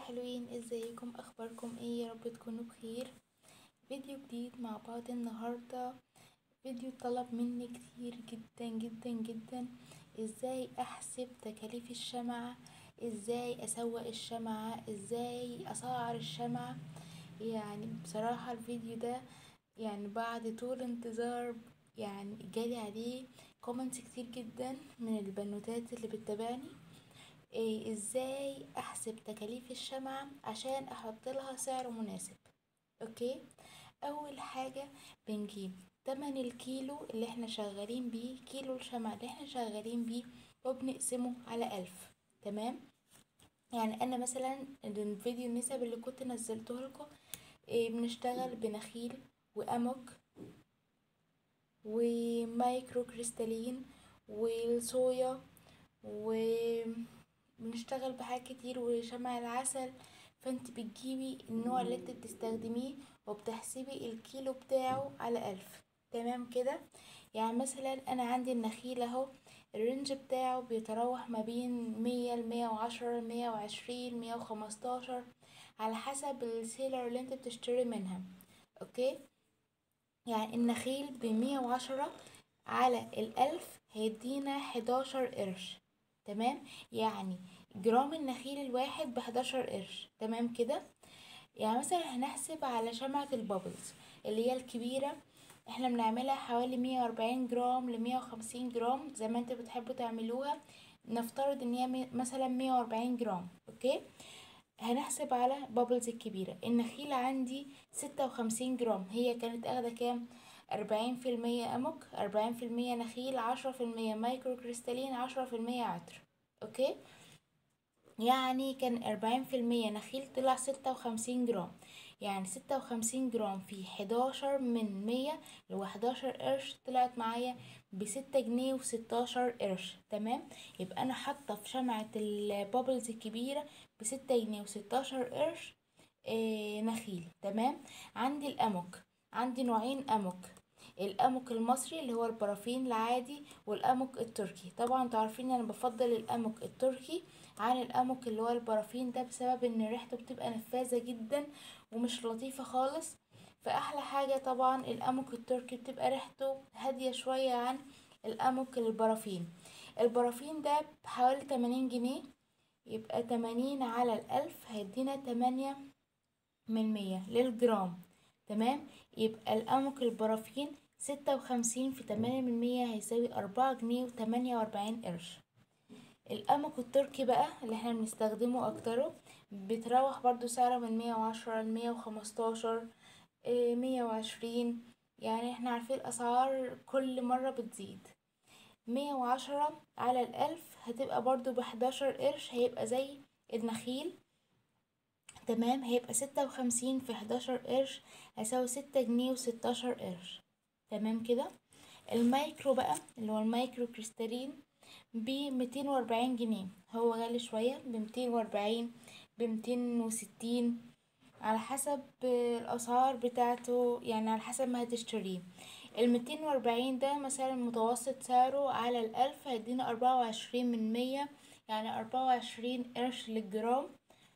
حلوين ازيكم اخباركم ايه يا رب تكونوا بخير فيديو جديد مع بعض النهاردة فيديو طلب مني كتير جدا جدا جدا ازاي احسب تكاليف الشمعة ازاي اسوق الشمعة ازاي اسعر الشمعة يعني بصراحة الفيديو ده يعني بعد طول انتظار يعني جالي عليه كومنتس كتير جدا من البنوتات اللي بتتابعني إيه ازاي احسب تكاليف الشمعة عشان احط لها سعر مناسب اوكي اول حاجة بنجيب تمن الكيلو اللي احنا شغالين بيه كيلو الشمعة اللي احنا شغالين بيه وبنقسمه على الف تمام يعني انا مثلا الفيديو النسب اللي كنت نزلته لكم إيه بنشتغل بنخيل واموك ومايكرو كريستالين والصويا وبنشتغل بحاجات كتير وشمع العسل فانت بتجيبي النوع اللي انت بتستخدميه وبتحسبي الكيلو بتاعه على ألف تمام كده يعني مثلا انا عندي النخيل اهو الرينج بتاعه بيتراوح ما بين مية لمية وعشرة لمية وعشرين مية وخمستاشر على حسب السيلر اللي انت بتشتري منها اوكي يعني النخيل بمية وعشرة على الألف هيدينا حداشر قرش تمام يعني جرام النخيل الواحد بحداشر قرش تمام كده يعني مثلا هنحسب على شمعة البابلز اللي هي الكبيرة احنا بنعملها حوالي مية وأربعين جرام لمية وخمسين جرام زي ما انتوا بتحبوا تعملوها نفترض ان هي مثلا مية وأربعين جرام اوكي هنحسب على بابلز الكبيرة النخيل عندي ستة وخمسين جرام هي كانت اخدة كام أربعين في المية أموك أربعين في المية نخيل عشرة في المية مايكرو كريستالين عشرة في المية عطر أوكي يعني كان أربعين في المية نخيل طلع ستة وخمسين جرام يعني ستة وخمسين جرام في حداشر من مية لو حداشر قرش طلعت معايا بستة جنيه وستاشر قرش تمام يبقى أنا حاطة في شمعة البابلز الكبيرة بستة جنيه وستاشر قرش آه نخيل تمام عندي الأموك عندي نوعين أموك الأموك المصري اللي هو البرافين العادي والأموك التركي طبعا تعرفين أنا بفضل الأموك التركي عن الأموك اللي هو البرافين ده بسبب ان ريحته بتبقى نفاذة جدا ومش لطيفة خالص فأحلى حاجة طبعا الأموك التركي بتبقى ريحته هادية شوية عن الأموك البرافين البرافين ده بحوالي تمانين جنيه يبقى تمانين على الألف هيدينا تمانية من مية للجرام تمام يبقى الأموك البرافين ستة وخمسين في تمانية من مية هيساوي أربعة جنيه وتمانية وأربعين قرش الأموك التركي بقى اللي احنا بنستخدمه أكتره بتراوح برضو سعره من مية وعشرة لمية وخمستاشر مية وعشرين يعني احنا عارفين الأسعار كل مرة بتزيد مية وعشرة على الألف هتبقى برضو بحداشر قرش هيبقى زي النخيل تمام هيبقى ستة وخمسين في حداشر قرش هيساوي ستة جنيه وستاشر قرش تمام كده المايكرو بقى اللي هو المايكرو كريستالين بميتين وأربعين جنيه هو غالي شوية بميتين وأربعين بميتين وستين على حسب الأسعار بتاعته يعني على حسب ما هتشتريه الميتين وأربعين ده مثلا متوسط سعره على الألف هيدينا أربعة وعشرين من مية يعني أربعة وعشرين قرش للجرام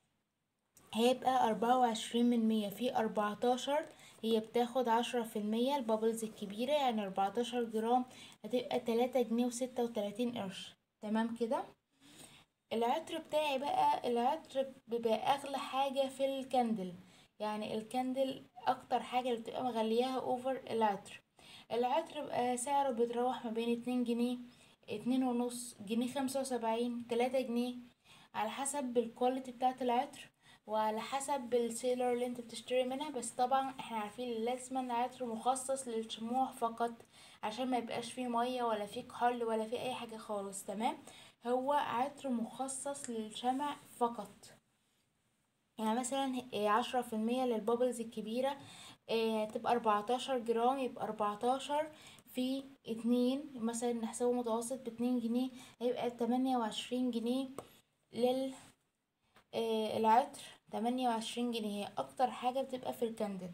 هيبقى أربعة وعشرين من مية في أربعتاشر هي بتاخد عشرة في المية البابلز الكبيرة يعني أربعتاشر جرام هتبقى تلاتة جنيه وستة وتلاتين قرش تمام كده العطر بتاعي بقى العطر بيبقى أغلى حاجة في الكندل يعني الكندل أكتر حاجة اللي بتبقى مغلياها أوفر العطر العطر بقى سعره بيتراوح ما بين اتنين جنيه اتنين ونص جنيه خمسة وسبعين تلاتة جنيه على حسب الكواليتي بتاعت العطر وعلى حسب السيلر اللي انت بتشتري منها بس طبعا احنا عارفين لازم العطر مخصص للشموع فقط عشان ما يبقاش فيه مية ولا فيه كحول ولا فيه اي حاجة خالص تمام هو عطر مخصص للشمع فقط يعني مثلا عشرة في المية للبابلز الكبيرة هتبقى اربعتاشر جرام يبقى اربعتاشر في اتنين مثلا نحسبه متوسط باتنين جنيه هيبقى تمانية وعشرين جنيه لل العطر تمانية وعشرين جنيه هي اكتر حاجة بتبقى في الكندل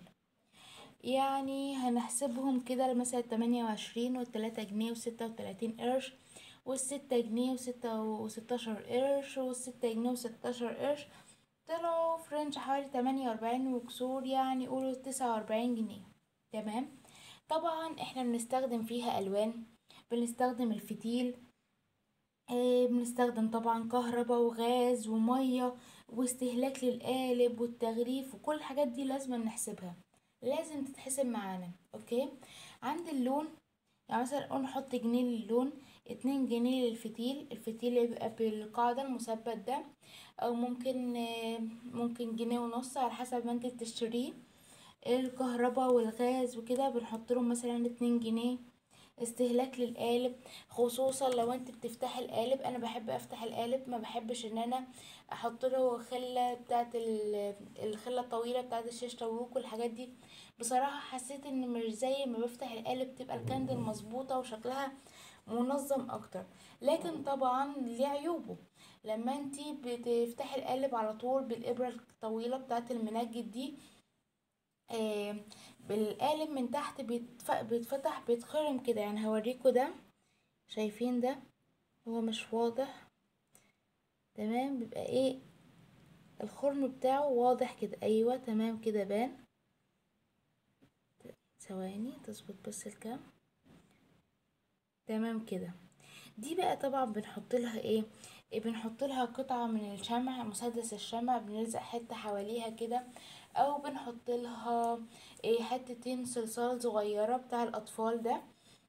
يعني هنحسبهم كده مثلا تمانية وعشرين والتلاتة جنيه وستة وتلاتين قرش والستة جنيه وستة وستاشر قرش والستة جنيه وستاشر قرش طلعوا في رينج حوالي تمانية وأربعين وكسور يعني قولوا تسعة وأربعين جنيه تمام طبعا احنا بنستخدم فيها ألوان بنستخدم الفتيل آه، بنستخدم طبعا كهرباء وغاز ومية واستهلاك للقالب والتغليف وكل الحاجات دي لازم نحسبها لازم تتحسب معانا اوكي عند اللون يعني مثلا نحط جنيه للون اتنين جنيه للفتيل الفتيل يبقى بالقاعدة المثبت ده او ممكن آه، ممكن جنيه ونص على حسب ما انت تشتريه الكهرباء والغاز وكده بنحط لهم مثلا اتنين جنيه استهلاك للقالب خصوصا لو انت بتفتح القالب انا بحب افتح القالب ما بحبش ان انا احط له خله بتاعه الخله الطويله بتاعه الشيش طاووق والحاجات دي بصراحه حسيت ان مش زي ما بفتح القالب تبقى الكاندل مظبوطه وشكلها منظم اكتر لكن طبعا ليه عيوبه لما انتي بتفتحي القالب على طول بالابره الطويله بتاعه المنجد دي آه بالقالب من تحت بيتفتح بيتخرم كده يعني هوريكوا ده شايفين ده هو مش واضح تمام بيبقى ايه الخرم بتاعه واضح كده ايوه تمام كده بان ثواني تظبط بس الكام تمام كده دي بقى طبعا بنحط لها ايه بنحط لها قطعة من الشمع مسدس الشمع بنلزق حتة حواليها كده او بنحط لها ايه حتتين صلصال صغيرة بتاع الاطفال ده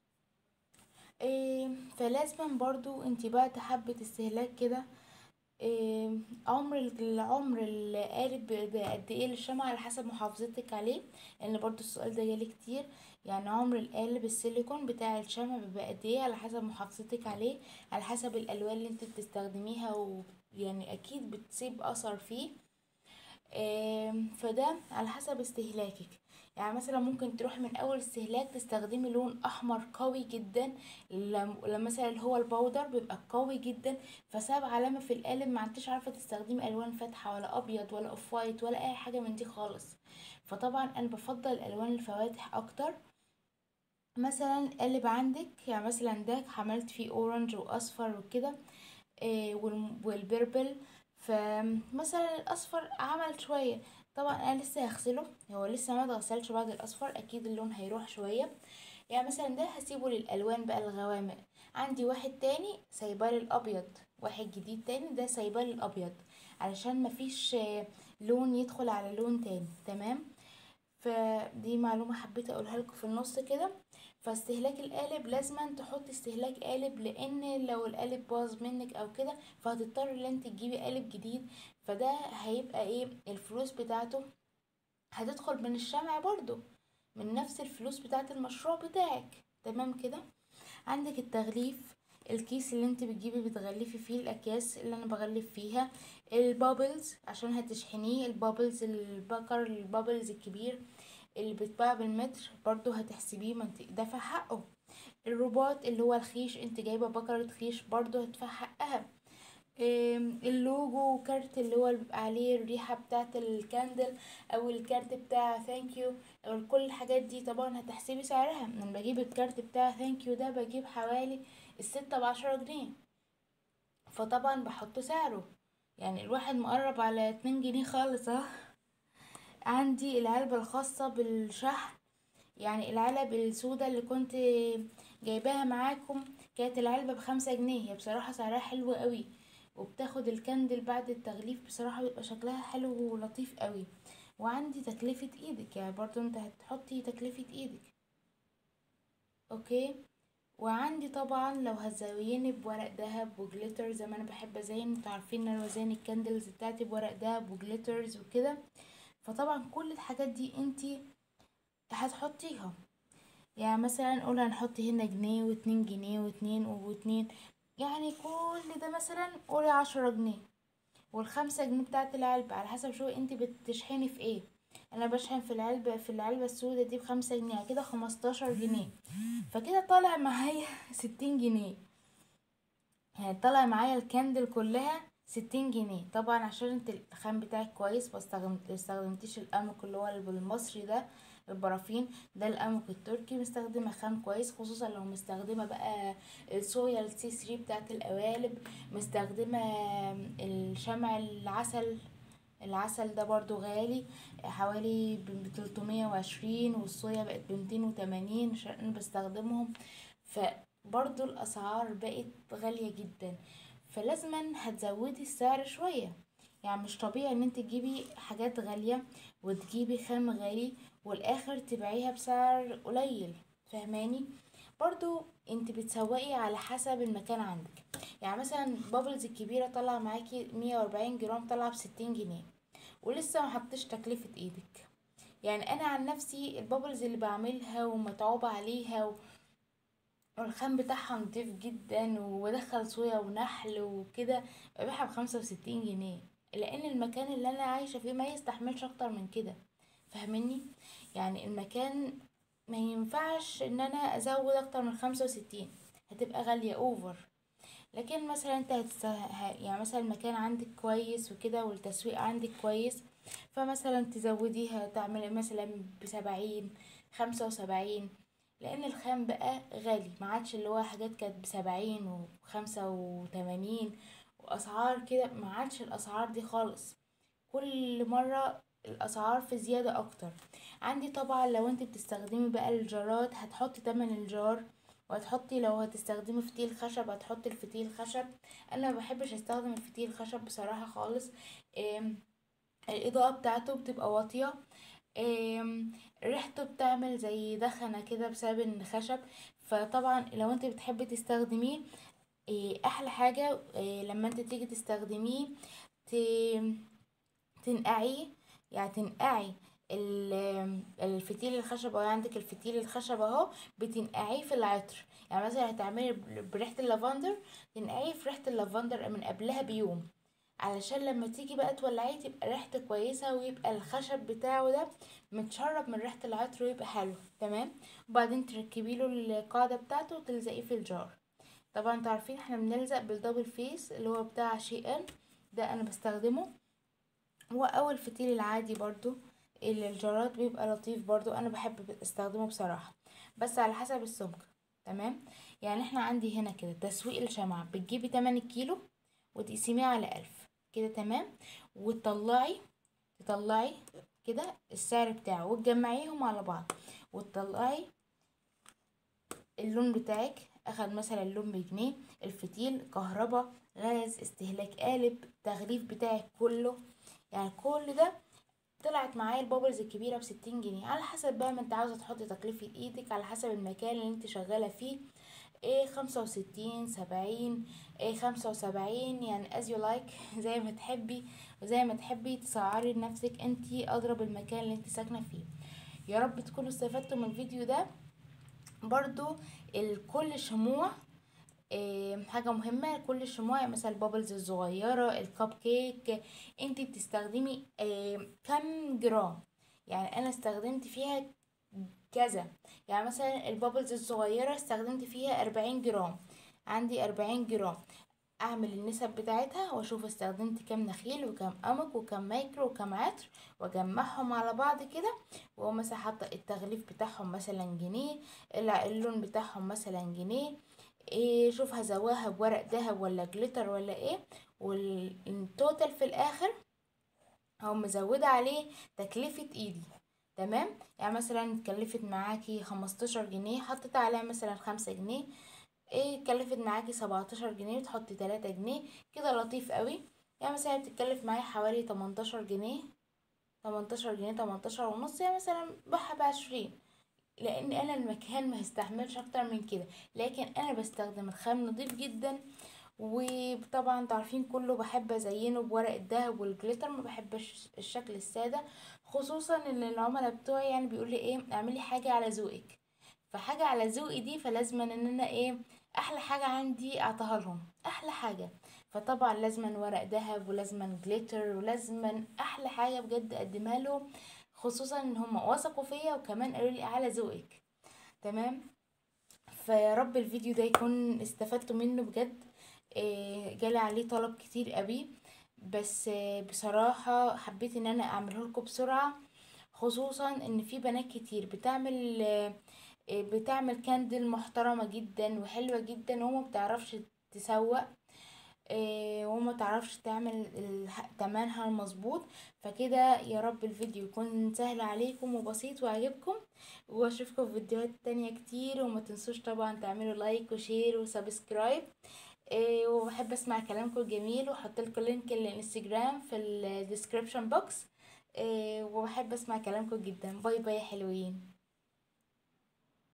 إيه فلازم برضو انتي بقى تحبي استهلاك كده إيه عمر العمر القالب قد ايه للشمع على حسب محافظتك عليه لان برضو السؤال ده جالي كتير يعني عمر القالب السيليكون بتاع الشمع بيبقى قد ايه على حسب محافظتك عليه على حسب الالوان اللي انت بتستخدميها ويعني اكيد بتسيب اثر فيه فده على حسب استهلاكك يعني مثلا ممكن تروح من اول استهلاك تستخدمي لون احمر قوي جدا لما مثلا اللي هو البودر بيبقى قوي جدا فساب علامة في القالب ما انتش عارفة تستخدمي الوان فاتحة ولا ابيض ولا اوف وايت ولا اي حاجة من دي خالص فطبعا انا بفضل الالوان الفواتح اكتر مثلا قالب عندك يعني مثلا ده عملت فيه اورنج واصفر وكده إيه والبربل فمثلا الاصفر عمل شويه طبعا انا لسه هغسله هو لسه ما اتغسلش بعد الاصفر اكيد اللون هيروح شويه يعني مثلا ده هسيبه للالوان بقى الغوامق عندي واحد تاني سايباه للابيض واحد جديد تاني ده سايباه للابيض علشان مفيش لون يدخل على لون تاني تمام فدي معلومه حبيت اقولها لكم في النص كده فاستهلاك القالب لازما تحط استهلاك قالب لان لو القالب باظ منك او كده فهتضطر ان انت تجيبي قالب جديد فده هيبقى ايه الفلوس بتاعته هتدخل من الشمع برضو من نفس الفلوس بتاعت المشروع بتاعك تمام كده عندك التغليف الكيس اللي انت بتجيبي بتغلفي فيه الاكياس اللي انا بغلف فيها البابلز عشان هتشحنيه البابلز البكر البابلز الكبير اللي بيتباع بالمتر برضو هتحسبيه ما انت دافع حقه الرباط اللي هو الخيش انت جايبه بكرة خيش برضو هتدفع حقها اللوجو كارت اللي هو بيبقى عليه الريحة بتاعة الكاندل او الكارت بتاع ثانك يو او كل الحاجات دي طبعا هتحسبي سعرها لما بجيب الكارت بتاع ثانك يو ده بجيب حوالي الستة بعشرة جنيه فطبعا بحط سعره يعني الواحد مقرب على اتنين جنيه خالص اه عندي العلبة الخاصة بالشحن يعني العلب السوداء اللي كنت جايباها معاكم كانت العلبة بخمسة جنيه هي بصراحة سعرها حلو قوي وبتاخد الكندل بعد التغليف بصراحة بيبقى شكلها حلو ولطيف قوي وعندي تكلفة ايدك يعني برضو انت هتحطي تكلفة ايدك اوكي وعندي طبعا لو هتزيني بورق دهب وجليتر زي ما انا بحب ازين انتوا عارفين ان انا بزين الكندلز بتاعتي بورق دهب وجليترز وكده فطبعا كل الحاجات دي انتي هتحطيها يعني مثلا نقول هنحط هنا جنيه واتنين جنيه واتنين واتنين يعني كل ده مثلا قولي عشرة جنيه والخمسة جنيه بتاعت العلبة على حسب شو انتي بتشحني في ايه انا بشحن في العلبة في العلبة السوداء دي بخمسة جنيه كده خمستاشر جنيه فكده طالع معايا ستين جنيه يعني طالع معايا الكاندل كلها ستين جنيه طبعا عشان انت الخام بتاعك كويس ما استخدمتيش الامك اللي هو المصري ده البرافين ده الامك التركي مستخدمه خام كويس خصوصا لو مستخدمه بقى الصويا السي 3 بتاعت القوالب مستخدمه الشمع العسل العسل ده برضو غالي حوالي بتلتمية وعشرين والصويا بقت بمتين وتمانين عشان انا بستخدمهم فبرضو الاسعار بقت غالية جدا فلازما هتزودي السعر شوية يعني مش طبيعي ان انت تجيبي حاجات غالية وتجيبي خام غالي والاخر تبيعيها بسعر قليل فهماني برضو انت بتسوقي على حسب المكان عندك يعني مثلا بابلز الكبيرة طلع معاكي مية واربعين جرام طلع بستين جنيه ولسه ما حطيتش تكلفة ايدك يعني انا عن نفسي البابلز اللي بعملها ومتعوبة عليها و... والخام بتاعها نضيف جدا وبدخل صويا ونحل وكده ببيعها بخمسة وستين جنيه لان المكان اللي انا عايشة فيه ما يستحملش اكتر من كده فاهمني يعني المكان ما ينفعش ان انا ازود اكتر من خمسة وستين هتبقى غالية اوفر لكن مثلا انت هتست... يعني مثلا المكان عندك كويس وكده والتسويق عندك كويس فمثلا تزوديها تعملي مثلا بسبعين خمسة وسبعين لان الخام بقى غالي ما عادش اللي هو حاجات كانت بسبعين وخمسة وتمانين واسعار كده ما عادش الاسعار دي خالص كل مرة الاسعار في زيادة اكتر عندي طبعا لو انت بتستخدمي بقى الجارات هتحطي تمن الجار وهتحطي لو هتستخدمي فتيل خشب هتحطي الفتيل خشب انا ما بحبش استخدم الفتيل خشب بصراحة خالص الاضاءة بتاعته بتبقى واطية ريحته بتعمل زي دخنة كده بسبب ان خشب فطبعا لو انت بتحبي تستخدميه احلى حاجة لما انت تيجي تستخدميه تنقعيه يعني تنقعي الفتيل الخشب اهو عندك الفتيل الخشب اهو بتنقعيه في العطر يعني مثلا هتعملي بريحة اللافندر تنقعيه في ريحة اللافندر من قبلها بيوم علشان لما تيجي بقى تولعيه تبقى ريحته كويسة ويبقى الخشب بتاعه ده متشرب من ريحة العطر ويبقى حلو تمام وبعدين تركبي له القاعدة بتاعته وتلزقيه في الجار طبعا انتوا عارفين احنا بنلزق بالدبل فيس اللي هو بتاع شي ان ده انا بستخدمه هو اول فتيل العادي برضو الجراد بيبقى لطيف برضو انا بحب استخدمه بصراحة بس على حسب السمك تمام يعني احنا عندي هنا كده تسويق الشمعة بتجيبي 8 كيلو وتقسميه على ألف كده تمام وتطلعي تطلعي كده السعر بتاعه وتجمعيهم على بعض وتطلعي اللون بتاعك اخد مثلا اللون بجنيه الفتيل كهرباء غاز استهلاك قالب تغليف بتاعك كله يعني كل ده طلعت معايا البابلز الكبيرة بستين جنيه على حسب بقى ما انت عاوزة تحطي تكلفة ايدك على حسب المكان اللي انت شغالة فيه ايه خمسة وستين سبعين ايه خمسة وسبعين يعني as you like زي ما تحبي وزي ما تحبي تسعري لنفسك انتي اضرب المكان اللي انت ساكنة فيه يا رب تكونوا استفدتوا من الفيديو ده برضو الكل شموع إيه حاجة مهمة كل الشموع مثلا البابلز الصغيرة الكب كيك انت بتستخدمي إيه كم جرام يعني انا استخدمت فيها كذا يعني مثلا البابلز الصغيرة استخدمت فيها اربعين جرام عندي اربعين جرام اعمل النسب بتاعتها واشوف استخدمت كام نخيل وكام قمق وكام مايكرو وكام عطر واجمعهم على بعض كده واقوم مثلا حاطه التغليف بتاعهم مثلا جنيه اللون بتاعهم مثلا جنيه ايه شوف هزواها بورق دهب ولا جليتر ولا ايه والتوتال في الاخر او مزودة عليه تكلفة ايدي تمام يعني مثلا كلفت معاكي خمستاشر جنيه حطيت عليها مثلا خمسة جنيه ايه كلفت معاكي سبعتاشر جنيه وتحطي تلاتة جنيه كده لطيف قوي يعني مثلا بتتكلف معايا حوالي تمنتاشر جنيه تمنتاشر جنيه تمنتاشر ونص يعني مثلا بحها بعشرين لان انا المكان ما يستحملش اكتر من كده لكن انا بستخدم الخام نضيف جدا وطبعا تعرفين كله بحب ازينه بورق الدهب والجليتر ما بحبش الشكل الساده خصوصا ان العملاء بتوعي يعني بيقول لي ايه اعملي حاجه على ذوقك فحاجه على ذوقي دي فلازم ان انا ايه احلى حاجه عندي اعطيها لهم احلى حاجه فطبعا لازما ورق دهب ولازما جليتر ولازما احلى حاجه بجد اقدمها لهم خصوصا ان هم وثقوا فيا وكمان قالوا لي على ذوقك تمام فيا رب الفيديو ده يكون استفدتوا منه بجد إيه جالي عليه طلب كتير قوي بس إيه بصراحة حبيت ان انا اعمله لكم بسرعة خصوصا ان في بنات كتير بتعمل إيه بتعمل كاندل محترمة جدا وحلوة جدا وما بتعرفش تسوق إيه وما تعرفش تعمل الح- تمنها المظبوط فكده يا رب الفيديو يكون سهل عليكم وبسيط وعجبكم واشوفكم في فيديوهات تانية كتير وما تنسوش طبعا تعملوا لايك وشير وسبسكرايب إيه وبحب اسمع كلامكم الجميل وحط لكم لينك الانستجرام في الديسكريبشن بوكس إيه وبحب اسمع كلامكم جدا باي باي يا حلوين